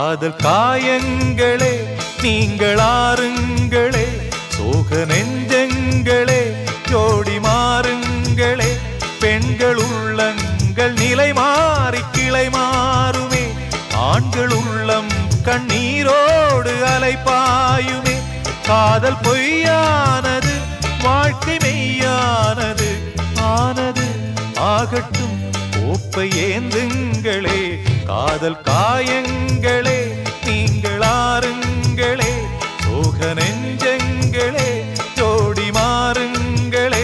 காதல் காயங்களே நீங்கள் ஆறுங்களே சோக நெஞ்சங்களே ஜோடி மாறுங்களே பெண்கள் உள்ளங்கள் நிலை மாறி கிளை மாறுமே ஆண்கள் உள்ளம் கண்ணீரோடு அலைப்பாயுமே காதல் பொய்யானது வாழ்க்கை மெய்யானது ஆனது ஆகட்டும் கோப்பை ஏந்துங்களே காதல் காயங்களே நீங்கள் ஆறுங்களே சோக நெஞ்சங்களே ஜோடி மாறுங்களே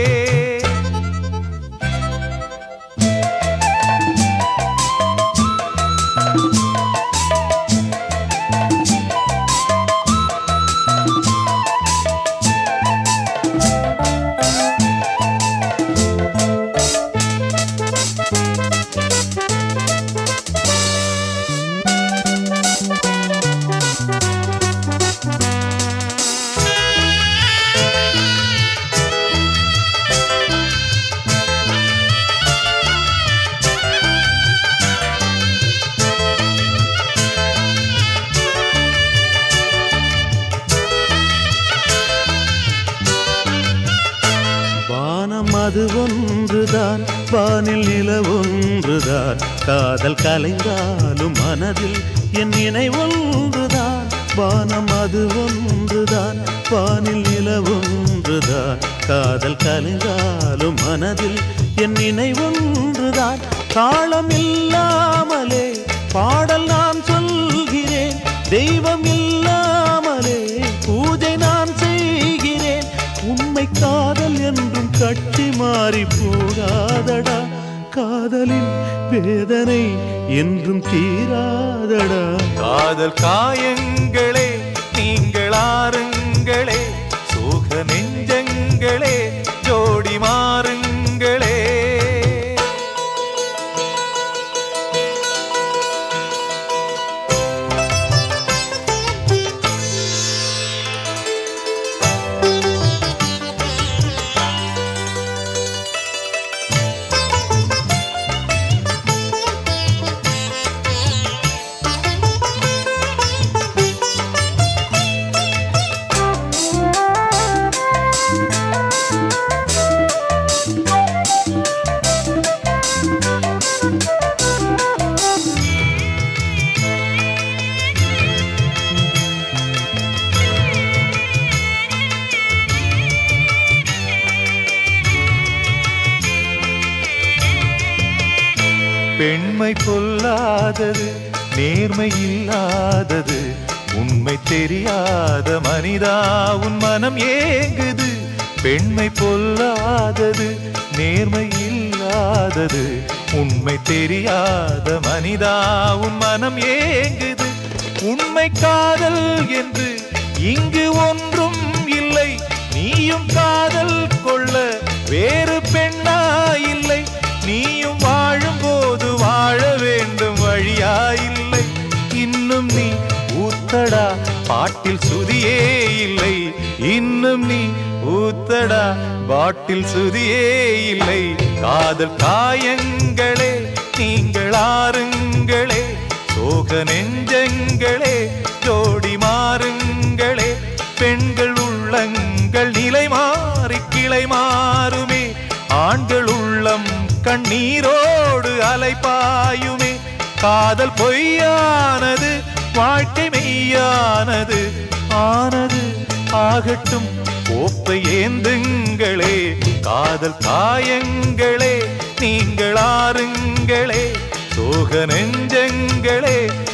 வானம் அது ஒன்றுதான் வானில் நில ஒன்றுதான் காதல் கலைந்தாலும் மனதில் என் நினை ஒன்றுதான் வானம் அது ஒன்றுதான் வானில் நில ஒன்றுதான் காதல் கலைந்தாலும் மனதில் என் நினை ஒன்றுதான் தாளம் இல்லாமலே பாடல் நான் சொல்கிறேன் தெய்வம் இல்லாமலே பூஜை நான் செய்கிறேன் உண்மை காதல் என்றும் கட்டி மாறி போகாதடா காதலின் வேதனை என்றும் தீராதடா காதல் காயங்களே நீங்கள் ஆறுங்களே சோக நெஞ்சங்களே ஜோடி மாறுங்களே பெண்மை பொல்லாதது நேர்மை இல்லாதது உண்மை தெரியாத மனிதா உன் மனம் ஏங்குது பெண்மை பொல்லாதது நேர்மை இல்லாதது உண்மை தெரியாத மனிதா உன் மனம் ஏங்குது உண்மை காதல் என்று இங்கு ஒன்றும் இல்லை நீயும் காதல் கொள்ள வேறு பெண்ணா இல்லை நீயும் வாழும்போது வாழ வேண்டும் வழியா இல்லை இன்னும் நீ ஊத்தடா பாட்டில் சுதியே இல்லை இன்னும் நீ ஊத்தடா பாட்டில் சுதியே இல்லை காதல் காயங்களே நீங்கள் ஆறுங்களே சோக நெஞ்சங்களே ஜோடி மாறுங்களே பெண்கள் உள்ளங்கள் நிலை மாறி கிளை மாறுமே ஆண்கள் உள்ளம் கண்ணீரோடு அலைப்பாயுமே காதல் பொய்யானது வாழ்க்கை மெய்யானது ஆனது ஆகட்டும் கோப்பை ஏந்துங்களே காதல் காயங்களே நீங்கள் ஆறுங்களே சோக நெஞ்சங்களே